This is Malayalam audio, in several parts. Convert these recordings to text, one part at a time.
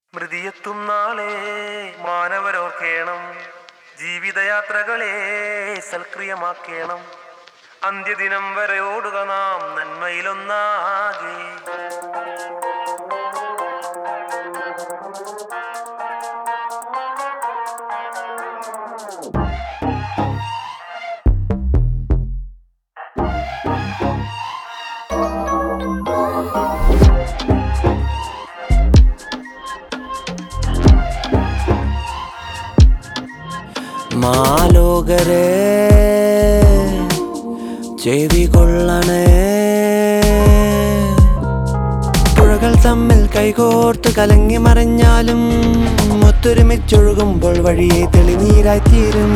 മൃതിയെത്തും നാളെ മാനവരോർക്കേണം ജീവിതയാത്രകളെ സൽക്രിയമാക്കേണം അന്ത്യദിനം വരെ ഓടുക നാം നന്മയിലൊന്നാകെ മാലോകരെ ചെവി കൊള്ളണേ പുഴകൾ തമ്മിൽ കൈകോർത്ത് കലങ്ങി മറിഞ്ഞാലും ഒത്തൊരുമിച്ചൊഴുകുമ്പോൾ വഴിയെ തെളിനീരായിത്തീരും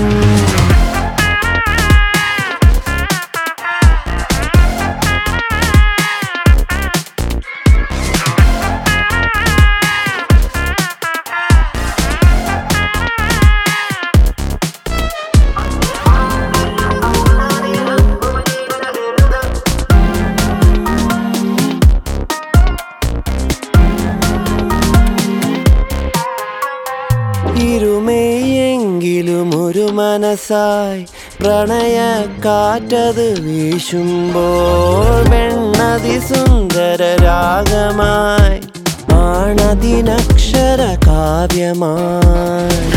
ഇരുമയെങ്കിലും ഒരു മനസ്സായി പ്രണയ കാറ്റത് വീശുമ്പോൾ വെണ്ണതി സുന്ദര രാഗമായി ആണതിനക്ഷര കാവ്യമായി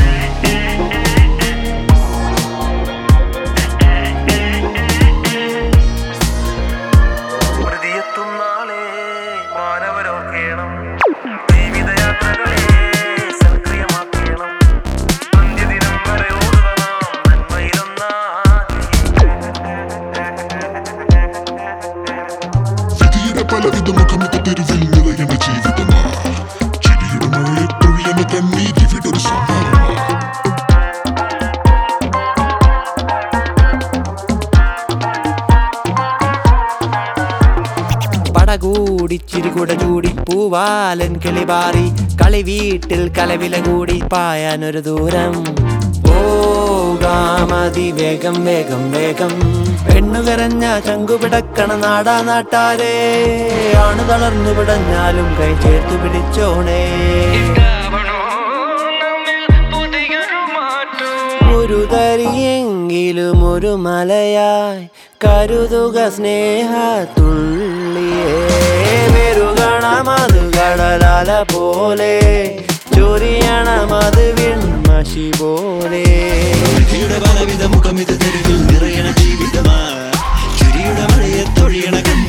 മൃതിയെത്തും നാളെ മാനവരോർക്കേണം ജീവിതയാത്രകളെ സൽക്രിയമാക്കണം അന്ത്യദിനം വരെ ഓടുക നാം നന്മയിലൊന്നാകെ വിധിയുടെ പലവിധ മുഖമുഖ തെരുവിൽ നിറയുന്ന ജീവിതമാ ചിരിയുടെ മഴയെ തൊഴിയുന്ന കണ്ണീരിവിടൊരു സംഹാരമാ പടകൂടി ചിരികുട ചൂടി പൂവാലൻ കിളിപാറി കളി വീട്ടിൽ കലവില കൂടി പായാനൊരു ദൂരം പോകാമതി വേഗം വേഗം വേഗം പെണ്ണുകരഞ്ഞ ചങ്കുപിടക്കണ നാടാ നാട്ടാരേ ആണ് തളർന്നു പിടഞ്ഞാലും കൈ ചേർത്ത് പിടിച്ചോണേ ഒരു തരിയെങ്കിലും ഒരു മലയായി കരുതുക സ്നേഹത്തുള്ളിയേ വെറുകണമത് കടലാല പോലെ ചൊരിയണമത് വിൺമഷി പോലെ വിധിയുടെ പലവിധ മുഖം ഇത് തെരുവിൽ നിറയണ ജീവിതമാ ചുരിയുടെ മഴയെ തൊഴിയണ കണ്ണീർ